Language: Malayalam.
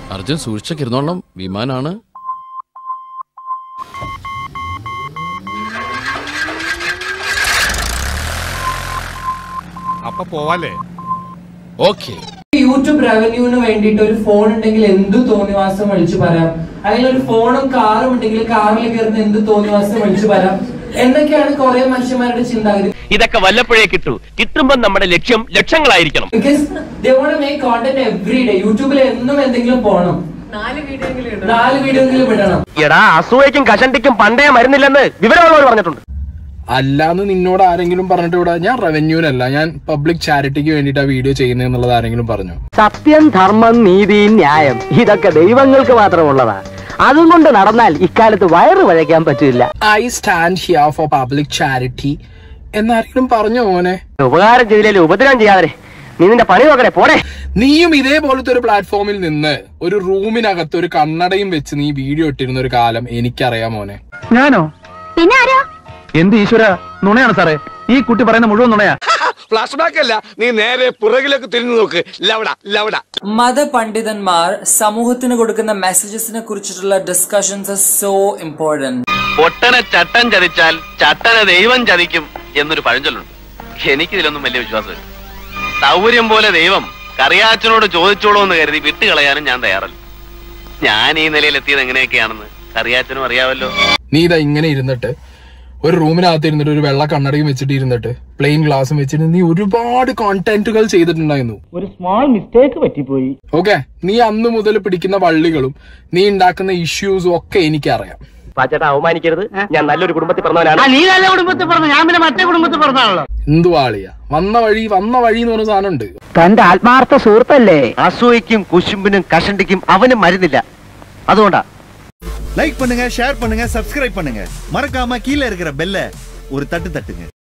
അർജുൻ സൂക്ഷിച്ചൊക്കെ ഇരുന്നോളണം വിമാനാണ് അപ്പൊ പോവാല്ലേ ഓക്കെ യൂട്യൂബ് റവന്യൂവിന് വേണ്ടിയിട്ട് ഒരു ഫോൺ ഉണ്ടെങ്കിൽ എന്ത് തോന്നിവാസം വിളിച്ചു പറയാം അല്ലെങ്കിൽ ഒരു ഫോണും കാറും ഉണ്ടെങ്കിൽ കാറിൽ കയറുന്ന എന്ത് തോന്നിവാസം വിളിച്ചു പറയാം എന്നൊക്കെയാണ് കുറെ മനുഷ്യന്മാരുടെ ചിന്താഗതി ഇതൊക്കെ വല്ലപ്പോഴേ കിട്ടൂ കിട്ടുമ്പോ നമ്മുടെ ലക്ഷ്യം ലക്ഷങ്ങളായിരിക്കണം because they won't make content every day യൂട്യൂബിൽ എന്നും എന്തെങ്കിലും പോകണം നാല് വീഡിയോ എങ്കിലും ഇടണം എടാ അസൂയക്കും കഷണ്ടിക്കും പണ്ടേ മരുന്നില്ലെന്ന് വിവരമുള്ളവർ പറഞ്ഞിട്ടുണ്ട് അല്ലാന്ന് നിന്നോട് ആരെങ്കിലും പറഞ്ഞിട്ട് ഇവിടെ ഞാൻ റവന്യൂനല്ല ഞാൻ പബ്ലിക് ചാരിറ്റിക്ക് വേണ്ടിയിട്ട് ആ വീഡിയോ ചെയ്യുന്നതെന്നുള്ളത് ആരെങ്കിലും പറഞ്ഞു സത്യം ധർമ്മം നീതി ന്യായം ഇതൊക്കെ ദൈവങ്ങൾക്ക് മാത്രമുള്ളതാ അതും കൊണ്ട് നടന്നാൽ ഇക്കാലത്ത് വയറ് വഴയ്ക്കാൻ പറ്റില്ല I stand here for public charity എന്നാരെങ്കിലും പറഞ്ഞോ മോനെ ഉപകാരം ചെയ്തില്ലേ ഉപദ്രവം ചെയ്യാതെ നീ നിന്റെ പണി നോക്കണേ പോടെ നീയും ഇതേപോലത്തെ ഒരു പ്ലാറ്റ്ഫോമിൽ നിന്ന് ഒരു റൂമിനകത്ത് ഒരു കണ്ണടയും വെച്ച് നീ വീഡിയോ ഇട്ടിരുന്ന ഒരു കാലം എനിക്കറിയാം മോനെ ഞാനോ പിന്നെ ആരാ എന്ത് ഈശ്വര നുണയാണ് സാറേ ഈ കുട്ടി പറയുന്ന മുഴുവൻ നുണയാ ഫ്ലാഷ് ബാക്ക് അല്ല നീ നേരെ പുറകിലേക്ക് തിരിഞ്ഞു നോക്ക് ലവട ലവട മതപണ്ഡിതന്മാർ സമൂഹത്തിന് കൊടുക്കുന്ന മെസ്സേജസിനെ കുറിച്ചിട്ടുള്ള ഡിസ്കഷൻസ് സോ ഇമ്പോർട്ടന്റ് പൊട്ടനെ ചട്ടൻ ചതിച്ചാൽ ചട്ടനെ ദൈവം ചതിക്കും എന്നൊരു പഴഞ്ചൊല്ലുണ്ട് എനിക്കിതിലൊന്നും വലിയ വിശ്വാസമില്ല സൗകര്യം പോലെ ദൈവം കറിയാച്ചനോട് ചോദിച്ചോളൂ എന്ന് കരുതി വിട്ടുകളയാനും ഞാൻ തയ്യാറല്ല ഞാൻ ഈ നിലയിൽ എത്തിയത് എങ്ങനെയൊക്കെയാണെന്ന് കറിയാച്ചനും അറിയാമല്ലോ നീ ഇതാ ഇങ്ങനെ ഇരുന്നിട്ട് ഒരു റൂമിനകത്ത് ഇരുന്നിട്ട് ഒരു വെള്ള കണ്ണടയും വെച്ചിട്ട് ഇരുന്നിട്ട് പ്ലെയിൻ ഗ്ലാസും വെച്ചിട്ട് നീ ഒരുപാട് കോണ്ടന്റുകൾ ചെയ്തിട്ടുണ്ടായിരുന്നു ഒരു സ്മോൾ മിസ്റ്റേക്ക് പറ്റിപ്പോയി ഓക്കെ നീ അന്ന് മുതൽ പിടിക്കുന്ന വള്ളികളും നീ ഉണ്ടാക്കുന്ന ഇഷ്യൂസും ഒക്കെ എനിക്കറിയാം പാച്ചേട്ടാ അവമാനിക്കരുത് ഞാൻ നല്ലൊരു കുടുംബത്തിൽ പറഞ്ഞവനാണ് നീ നല്ല കുടുംബത്തിൽ പറഞ്ഞു ഞാൻ പിന്നെ മറ്റേ കുടുംബത്തിൽ പറഞ്ഞാണല്ലോ എന്തുവാളിയ വന്ന വഴി വന്ന വഴി എന്ന് പറഞ്ഞ സാധനം ഉണ്ട് തന്റെ ആത്മാർത്ഥ സുഹൃത്തല്ലേ അസൂയക്കും കുശുമ്പിനും കഷണ്ടിക്കും അവനും മരുന്നില്ല അതുകൊണ്ടാ லைக் பண்ணுங்க ஷேர் பண்ணுங்க சப்ஸ்கிரைப் பண்ணுங்க மறக்காம கீழே இருக்கிற பெல்ல ஒரு தட்டு தட்டுங்க